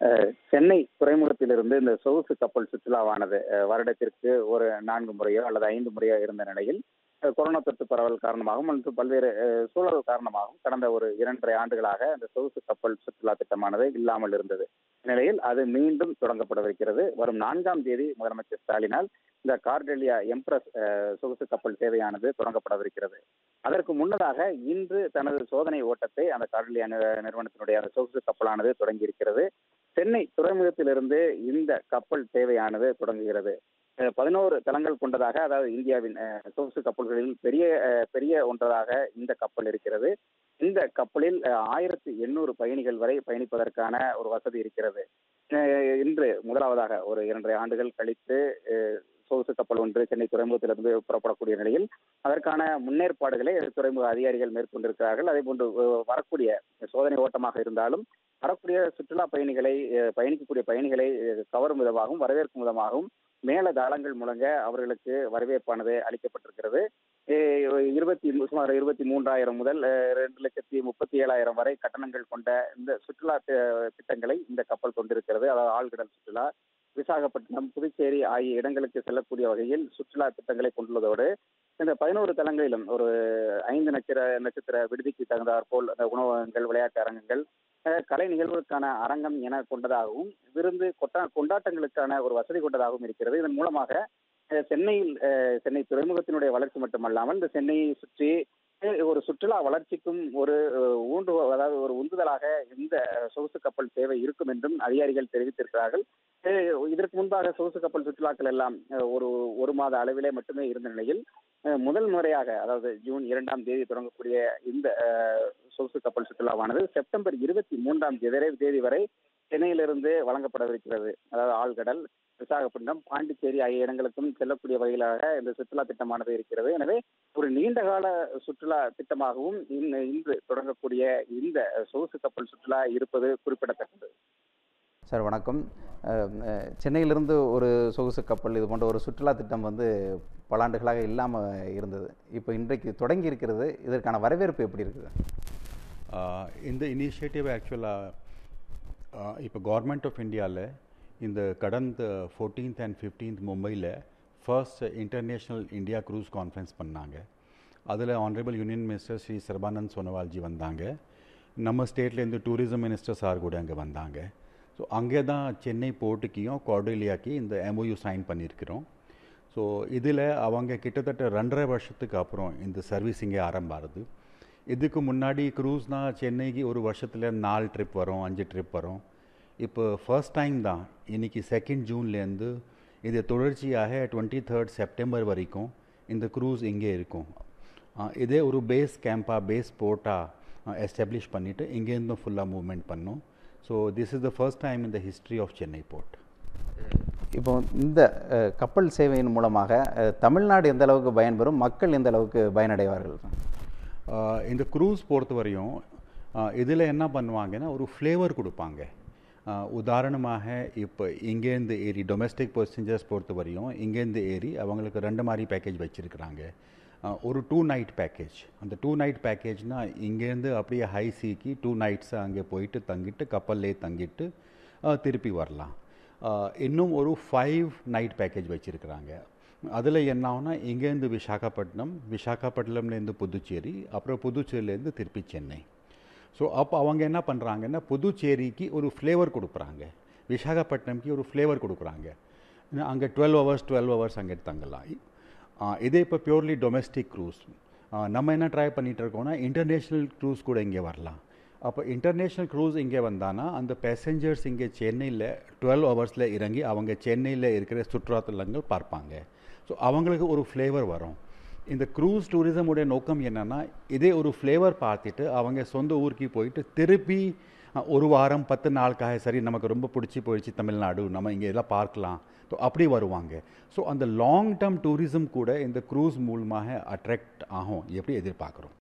அஹ், சென்னை துறைமுகத்திலிருந்து இந்த சொகுசு கப்பல் சுற்றுலாவானது அஹ், வருடத்திற்கு ஒரு நான்கு முறையோ அல்லது ஐந்து முறையோ இருந்த நிலையில் அஹ், கொரோனா தொற்று பரவல் காரணமாகவும் மற்றும் பல்வேறு அஹ், சூழல் காரணமாகவும் கடந்த ஒரு இரண்டரை ஆண்டுகளாக இந்த சொகுசு கப்பல் சுற்றுலா திட்டமானது இல்லாமல் இருந்தது இந்நிலையில் அது மீண்டும் தொடங்கப்படவிருக்கிறது வரும் நான்காம் தேதி முதலமைச்சர் ஸ்டாலினால் இந்த கார்டெலியா எம்ப்ரஸ் அஹ், சொகுசு கப்பல் சேவையானது தொடங்கப்படவிருக்கிறது அதற்கு முன்னதாக இன்று தனது சோதனை ஓட்டத்தை அந்த கார்டெலியா நிறு- நிறுவனத்தினுடைய அந்த சொகுசு கப்பலானது தொடங்கி இருக்கிறது சென்னை துறைமுகத்திலிருந்து இந்த கப்பல் சேவையானது தொடங்குகிறது அஹ், பதினோரு தளங்கள் கொண்டதாக அதாவது இந்தியாவின் அஹ், சொகுசு கப்பல்களில் பெரிய அஹ், பெரிய ஒன்றதாக இந்த கப்பல் இருக்கிறது இந்த கப்பலில் ஆயிரத்தி எண்ணூறு பயணிகள் வரை பயணிப்பதற்கான ஒரு வசதி இருக்கிறது அஹ், இன்று முதலாவதாக ஒரு இரண்டரை ஆண்டுகள் கழித்து அஹ், சொகுசு கப்பல் ஒன்று சென்னை துறைமுகத்திலிருந்து புறப்படக்கூடிய நிலையில் அதற்கான முன்னேற்பாடுகளை துறைமுக அதிகாரிகள் மேற்கொண்டிருக்கிறார்கள் அதே போன்று அஹ், வரக்கூடிய சோதனை ஓட்டமாக இருந்தாலும் வரக்கூடிய சுற்றுலா பயணிகளை அஹ், பயணிக்கக்கூடிய பயணிகளை அஹ், கவரும் விதமாகவும் வரவேற்கும் விதமாகவும் மேல தாளங்கள் முழங்க அவர்களுக்கு வரவேற்பானது அளிக்கப்பட்டிருக்கிறது அஹ், இருபத்தி மூ- சுமார் இருபத்தி மூன்றாயிரம் முதல் அஹ், ரெண்டு லட்சத்தி முப்பத்தி ஏழாயிரம் வரை கட்டணங்கள் கொண்ட இந்த சுற்றுலா தி- திட்டங்களை இந்த கப்பல் கொண்டிருக்கிறது அதாவது ஆழ்கடல் சுற்றுலா விசாகப்பட்டினம் புதுச்சேரி ஆகிய இடங்களுக்கு செல்லக்கூடிய வகையில் சுற்றுலா திட்டங்களை கொண்டுள்ளதோடு இந்த பதினோரு தலங்களிலும் ஒரு ஐந்து நட்சத்திர நட்சத்திர விடுதிக்கு தகுந்தாற் போல் அந்த உணவகங்கள் விளையாட்டு அரங்கங்கள் அஹ், கலை நிகழ்வுகளுக்கான அரங்கம் என கொண்டதாகவும் விருந்து கொட்டா கொண்டாட்டங்களுக்கான ஒரு வசதி கொண்டதாகவும் இருக்கிறது இதன் மூலமாக அஹ், சென்னையில் அஹ், சென்னை துறைமுகத்தினுடைய வளர்ச்சி மட்டுமல்லாமல் இந்த சென்னையை சுற்றி அஹ், ஒரு சுற்றுலா வளர்ச்சிக்கும் ஒரு அஹ், ஊன்று அதாவது ஒரு உந்துதலாக இந்த அஹ், சொகுசு கப்பல் சேவை இருக்கும் என்றும் அதிகாரிகள் தெரிவித்திருக்கிறார்கள் அஹ், இதற்கு முன்பாக சொகுசு கப்பல் சுற்றுலாக்கள் எல்லாம் அஹ், ஒரு ஒரு மாத அளவிலே மட்டுமே இருந்த நிலையில் அஹ், முதல் முறையாக அதாவது ஜூன் இரண்டாம் தேதி தொடங்கக்கூடிய இந்த அஹ், சொகுசு கப்பல் சுற்றுலாவானது செப்டம்பர் இருபத்தி மூன்றாம் தேதி தேதி வரை சென்னையிலிருந்து வழங்கப்படவிருக்கிறது அதாவது ஆழ்கடல் விசாகப்பட்டினம் பாண்டிச்சேரி ஆகிய இடங்களுக்கும் செல்லக்கூடிய வகையிலாக இந்த சுற்றுலா திட்டமானது இருக்கிறது எனவே ஒரு நீண்ட கால சுற்றுலா திட்டமாகவும் இன்- இன்று தொடங்கக்கூடிய இந்த சொகுசு கப்பல் சுற்றுலா இருப்பது குறிப்பிடத்தக்கது சார் வணக்கம் அஹ், அஹ், சென்னையிலிருந்து ஒரு சொகுசு கப்பல் இது போன்ற ஒரு சுற்றுலா திட்டம் வந்து பல ஆண்டுகளாக இல்லாமல் இருந்தது இப்போ இன்றைக்கு தொடங்கி இருக்கிறது இதற்கான வரவேற்பு எப்படி இருக்குது Uh, இந்த இனிஷியேட்டிவ் ஆக்சுவலாக இப்போ கவர்மெண்ட் ஆஃப் இந்தியாவில் இந்த கடந்த ஃபோர்டீன்த் அண்ட் ஃபிஃப்டீன்த் மும்பையில் first international India cruise conference பண்ணாங்க அதில் honourable union minister Shri Sarbananda Sonowal ji வந்தாங்க நம்ம ஸ்டேட்லேருந்து டூரிசம் மினிஸ்டர் சார் கூட அங்கே வந்தாங்க ஸோ அங்கே தான் சென்னை போர்ட்டுக்கையும் கார்டேலியாக்கு இந்த எம்ஓயு சைன் பண்ணியிருக்கிறோம் ஸோ இதில் அவங்க கிட்டத்தட்ட ரெண்டரை வருஷத்துக்கு அப்புறம் இந்த சர்வீஸ் இங்கே ஆரம்பாருது இதுக்கு முன்னாடி க்ரூஸ்னால் சென்னைக்கு ஒரு வருஷத்தில் நாலு ட்ரிப் வரும் அஞ்சு ட்ரிப் வரும் இப்போ ஃபர்ஸ்ட் டைம் தான் இன்னைக்கு செகண்ட் ஜூன்லேருந்து இது தொடர்ச்சியாக டுவெண்ட்டி தேர்ட் செப்டம்பர் வரைக்கும் இந்த க்ரூஸ் இங்கே இருக்கும் ஆ, இதே ஒரு பேஸ் கேம்பாக பேஸ் போர்ட்டாக எஸ்டாப்ளிஷ் பண்ணிவிட்டு இங்கேருந்தும் ஃபுல்லாக மூவ்மெண்ட் பண்ணோம் so this is the first time in the history of Chennai port இப்போ இந்த அஹ், கப்பல் சேவையின் மூலமாக அஹ், தமிழ்நாடு எந்த அளவுக்கு பயன்பெறும் மக்கள் எந்த அளவுக்கு பயனடைவார்கள் ஆஹ் இந்த க்ரூஸ் பொறுத்த வரையும் இதில் என்ன பண்ணுவாங்கன்னா ஒரு ஃப்ளேவர் கொடுப்பாங்க ஆஹ் உதாரணமாக இப்போ இங்கேருந்து ஏறி டொமஸ்டிக் பேசஞ்சர்ஸ் பொறுத்த வரையும் இங்கேருந்து ஏறி அவங்களுக்கு ரெண்டு மாதிரி பேக்கேஜ் வச்சுருக்குறாங்க ஒரு டூ நைட் பேக்கேஜ் அந்த டூ நைட் பேக்கேஜ்னால் இங்கேருந்து அப்படியே ஹை சீக்கு டூ நைட்ஸ் அங்கே போயிட்டு தங்கிட்டு கப்பல்லே தங்கிட்டு ஆஹ் திருப்பி வரலாம் ஆஹ் இன்னும் ஒரு ஃபைவ் நைட் பேக்கேஜ் வச்சுருக்குறாங்க அதில் என்ன ஆகும்னா இங்கேருந்து விசாகப்பட்டினம் விசாகப்பட்டினம்லேருந்து புதுச்சேரி அப்புறம் புதுச்சேரியிலேருந்து திருப்பி சென்னை ஸோ அப்போ அவங்க என்ன பண்ணுறாங்கன்னா புதுச்சேரிக்கு ஒரு ஃப்ளேவர் கொடுக்குறாங்க விசாகப்பட்டினம்க்கு ஒரு ஃப்ளேவர் கொடுக்குறாங்க அங்கே டுவெல் ஹவர்ஸ் டுவெல் ஹவர்ஸ் அங்கே தங்கலாம் ஆ, இதே இப்போ பியூர்லி டொமெஸ்டிக் க்ரூஸ் நம்ம என்ன ட்ரை பண்ணிட்டு இருக்கோம்னா இன்டர்நேஷ்னல் க்ரூஸ் கூட இங்கே வரலாம் அப்போ இன்டர்நேஷ்னல் க்ரூஸ் இங்கே வந்தானா அந்த பேசஞ்சர்ஸ் இங்கே சென்னையில் டுவெல் ஹவர்ஸில் இறங்கி அவங்க சென்னையில் இருக்கிற சுற்றுலாத்தலங்கள் பார்ப்பாங்க ஸோ அவங்களுக்கு ஒரு ஃப்ளேவர் வரும் இந்த க்ரூஸ் டூரிசமுடைய நோக்கம் என்னன்னா இதே ஒரு ஃப்ளேவர் பார்த்துட்டு அவங்க சொந்த ஊருக்கு போயிட்டு திருப்பி அஹ், ஒரு வாரம் பத்து நாளுக்காக சரி நமக்கு ரொம்ப பிடிச்சி போயிடுச்சு தமிழ்நாடு நம்ம இங்கே எல்லாம் பார்க்கலாம் ஸோ அப்படி வருவாங்க ஸோ அந்த லாங் டேர்ம் டூரிசம் கூட இந்த க்ரூஸ் மூலமாக அட்ராக்ட் ஆகும் எப்படி எதிர்பார்க்குறோம்